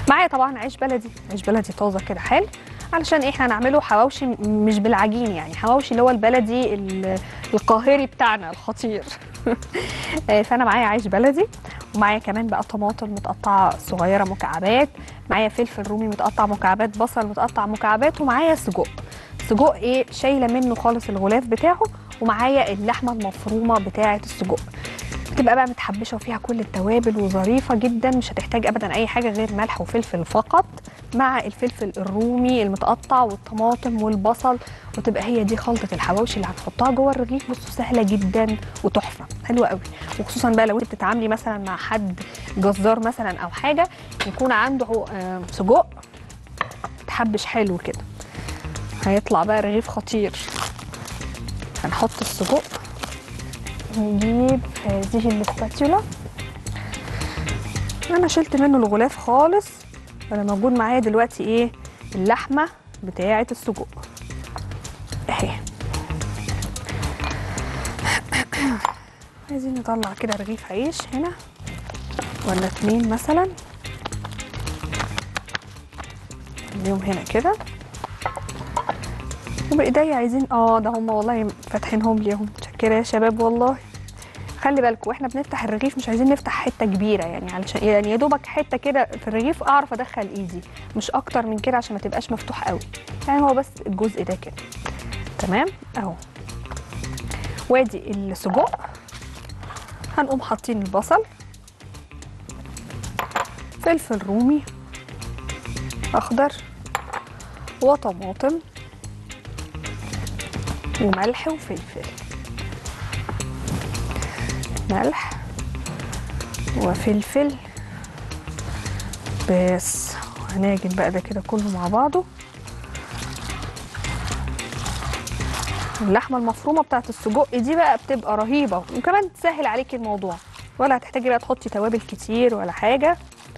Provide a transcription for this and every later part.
معايا طبعا عيش بلدي عيش بلدي طازه كده حلو علشان احنا هنعمله حواوشي م- مش بالعجين يعني حواوشي اللي هو البلدي ال- القاهري بتاعنا الخطير آه، فانا معايا عيش بلدي ومعايا كمان بقى طماطم متقطعه صغيره مكعبات معايا فلفل رومي متقطع مكعبات بصل متقطع مكعبات ومعايا سجق سجق ايه شايله منه خالص الغلاف بتاعه ومعايا اللحمه المفرومه بتاعه السجق بتبقى بقى متحبشه وفيها كل التوابل وظريفه جدا مش هتحتاج ابدا اي حاجه غير ملح وفلفل فقط مع الفلفل الرومي المتقطع والطماطم والبصل وتبقى هي دي خلطه الحواوشي اللي هتحطها جوه الرغيف بصوا سهله جدا وتحفه حلوه قوي وخصوصا بقى لو انت بتتعاملي مثلا مع حد جزار مثلا او حاجه يكون عنده آه، سجق تحبش حلو كده هيطلع بقى رغيف خطير هنحط السجق نجيب هذه الاسباتيولا انا شلت منه الغلاف خالص انا موجود معايا دلوقتي ايه اللحمه بتاعه السجق اهي عايزين نطلع كده رغيف عيش هنا ولا اتنين مثلا اليوم هنا كده وبايديا عايزين اه ده هم والله فاتحينهم لي اهم متشكره يا شباب والله خلي بالكم واحنا بنفتح الرغيف مش عايزين نفتح حته كبيره يعني علشان يعني يا دوبك حته كده في الرغيف اعرف ادخل ايدي مش اكتر من كده عشان ما تبقاش مفتوح قوي يعني هو بس الجزء ده كده تمام اهو وادي السجق هنقوم حاطين البصل فلفل رومي اخضر وطماطم وملح وفلفل ملح وفلفل بس هنعجن بقى ده كده كله مع بعضه اللحمه المفرومه بتاعت السجق دي بقى بتبقى رهيبه وكمان تسهل عليكي الموضوع ولا هتحتاجي بقى تحطي توابل كتير ولا حاجه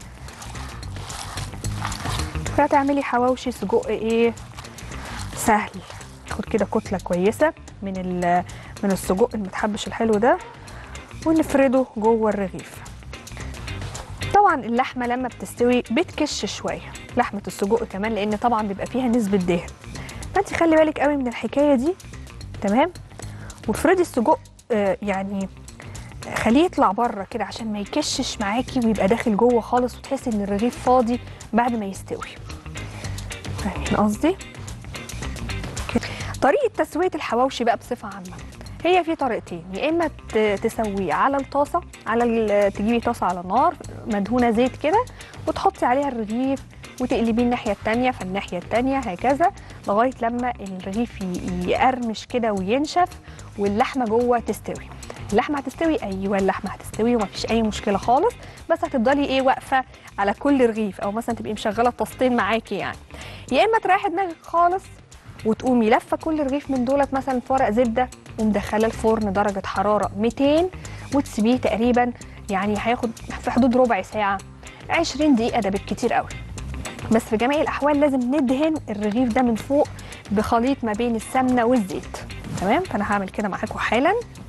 فهتعملي حواوشي سجق ايه سهل ناخد كده كتله كويسه من ال- من السجق المتحبش الحلو ده ونفرده جوه الرغيف طبعا اللحمه لما بتستوي بتكش شويه لحمه السجق كمان لان طبعا بيبقى فيها نسبه دهن فانت خلي بالك قوي من الحكايه دي تمام وافردي السجق آه، يعني خليه يطلع بره كده عشان ما يكشش معاكي ويبقى داخل جوه خالص وتحسي ان الرغيف فاضي بعد ما يستوي فاهمين قصدي كده. طريقه تسويه الحواوشي بقى بصفه عامه هي في طريقتين يا اما ت- تسويه على الطاسه على ال- تجيبي طاسه على النار مدهونه زيت كده وتحطي عليها الرغيف وتقلبيه الناحيه التانية فالناحيه التانية هكذا لغايه لما الرغيف ي- يقرمش كده وينشف واللحمه جوه تستوي اللحمه هتستوي ايوه اللحمه هتستوي ومفيش اي مشكله خالص بس هتفضلي ايه واقفه على كل رغيف او مثلا تبقي مشغله الطاستين معاكي يعني يا اما تريحي دماغك خالص وتقومي لفه كل رغيف من دولت مثلا في ورق زبده ومدخلاه الفرن درجه حراره 200 وتسيبيه تقريبا يعني هياخد في حدود ربع ساعه 20 دقيقه ده بالكتير قوي بس في جميع الاحوال لازم ندهن الرغيف ده من فوق بخليط ما بين السمنه والزيت تمام فانا هعمل كده معاكم حالا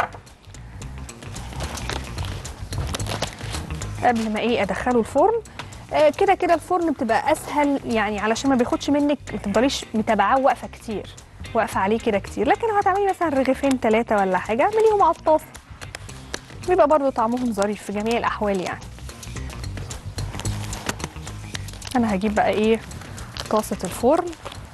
قبل ما ايه ادخله الفرن آه، كده كده الفرن بتبقى اسهل يعني علشان ما بياخدش منك ما تفضليش متابعاه واقفه كتير واقفه عليه كده كتير لكن لو هتعملي مثلا رغيفين ثلاثه ولا حاجه اعمليهم على الطاسه بيبقى برضو طعمهم ظريف في جميع الاحوال يعني انا هجيب بقى ايه طاسه الفرن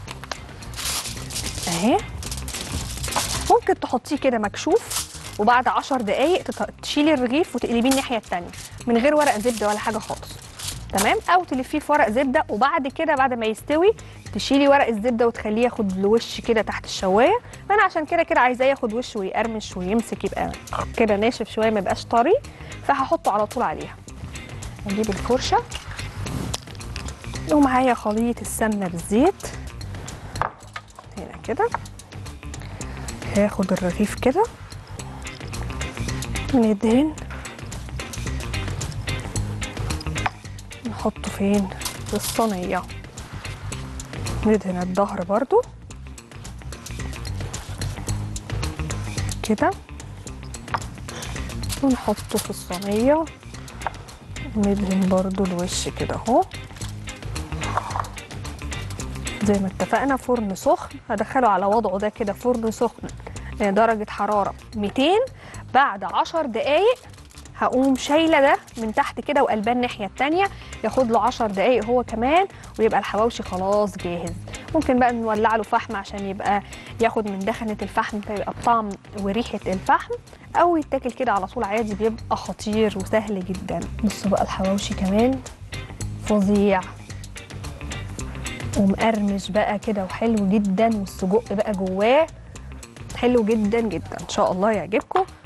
اهي ممكن تحطيه كده مكشوف وبعد عشر دقايق تط- تشيلي الرغيف وتقلبيه الناحيه التانية من غير ورق زبده ولا حاجه خالص تمام او تلفيه في ورق زبده وبعد كده بعد ما يستوي تشيلي ورق الزبده وتخليه ياخد الوش كده تحت الشوايه فانا عشان كده كده عايزاه ياخد وش ويقرمش ويمسك يبقى كده ناشف شويه ما يبقاش طري فهحطه على طول عليها اجيب الفرشه ومعايا خليط السمنه بالزيت هنا كده هاخد الرغيف كده ندهن نحطه فين في الصينيه ندهن الظهر برضو كده ونحطه في الصينيه وندهن برضو الوش كده اهو زي ما اتفقنا فرن سخن هدخله على وضعه ده كده فرن سخن آه، درجة حرارة 200 بعد 10 دقايق هقوم شايله ده من تحت كده وقلبان الناحيه التانية ياخد له 10 دقايق هو كمان ويبقى الحواوشي خلاص جاهز ممكن بقى نولع له فحم عشان يبقى ياخد من دخنه الفحم فيبقى بطعم وريحه الفحم او يتاكل كده على طول عادي بيبقى خطير وسهل جدا بصوا بقى الحواوشي كمان فظيع ومقرمش بقى كده وحلو جدا والسجق بقى جواه حلو جدا جدا ان شاء الله يعجبكم